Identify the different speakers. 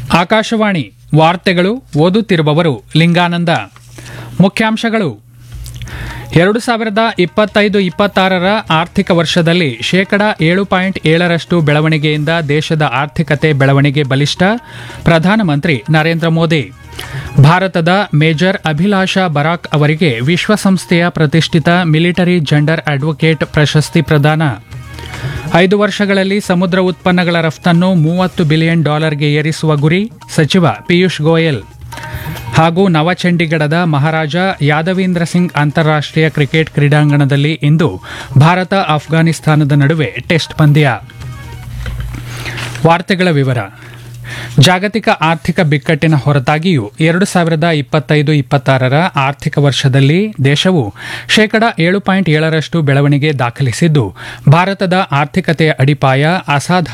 Speaker 1: ಆಕಾಶವಾಣಿ ವಾರ್ತೆಗಳು ಓದುತ್ತಿರುವವರು ಲಿಂಗಾನಂದ ಮುಖ್ಯಾಂಶಗಳು ಎರಡು ಸಾವಿರದ ಇಪ್ಪತ್ತೈದು ಇಪ್ಪತ್ತಾರರ ಆರ್ಥಿಕ ವರ್ಷದಲ್ಲಿ ಶೇಕಡ ಏಳು ಪಾಯಿಂಟ್ ಏಳರಷ್ಟು ಬೆಳವಣಿಗೆಯಿಂದ ದೇಶದ ಆರ್ಥಿಕತೆ ಬೆಳವಣಿಗೆ ಬಲಿಷ್ಠ ಪ್ರಧಾನಮಂತ್ರಿ ನರೇಂದ್ರ ಮೋದಿ ಭಾರತದ ಮೇಜರ್ ಅಭಿಲಾಷಾ ಬರಾಕ್ ಅವರಿಗೆ ವಿಶ್ವಸಂಸ್ಥೆಯ ಪ್ರತಿಷ್ಠಿತ ಮಿಲಿಟರಿ ಜೆಂಡರ್ ಅಡ್ವೊಕೇಟ್ ಪ್ರಶಸ್ತಿ ಪ್ರದಾನ ಐದು ವರ್ಷಗಳಲ್ಲಿ ಸಮುದ್ರ ಉತ್ಪನ್ನಗಳ ರಫ್ತನ್ನು ಮೂವತ್ತು ಬಿಲಿಯನ್ ಡಾಲರ್ಗೆ ಏರಿಸುವ ಗುರಿ ಸಚಿವ ಪಿಯೂಷ್ ಗೋಯಲ್ ಹಾಗೂ ನವಚಂಡೀಗಢದ ಮಹಾರಾಜ ಯಾದವೀಂದ್ರ ಸಿಂಗ್ ಅಂತಾರಾಷ್ಟ್ರೀಯ ಕ್ರಿಕೆಟ್ ಕ್ರೀಡಾಂಗಣದಲ್ಲಿ ಇಂದು ಭಾರತ ಆಫ್ಘಾನಿಸ್ತಾನದ ನಡುವೆ ಟೆಸ್ಟ್ ಪಂದ್ಯ ವಾರ್ತೆಗಳ ವಿವರ ಜಾಗತಿಕ ಆರ್ಥಿಕ ಬಿಕ್ಕಟ್ಟಿನ ಹೊರತಾಗಿಯೂ ಎರಡು ಸಾವಿರದ ಇಪ್ಪತ್ತೈದು ಇಪ್ಪತ್ತಾರರ ಆರ್ಥಿಕ ವರ್ಷದಲ್ಲಿ ದೇಶವು ಶೇಕಡ ಏಳು ಪಾಯಿಂಟ್ ಏಳರಷ್ಟು ಬೆಳವಣಿಗೆ ದಾಖಲಿಸಿದ್ದು ಭಾರತದ ಆರ್ಥಿಕತೆಯ ಅಡಿಪಾಯ ಅಸಾಧಾರಣ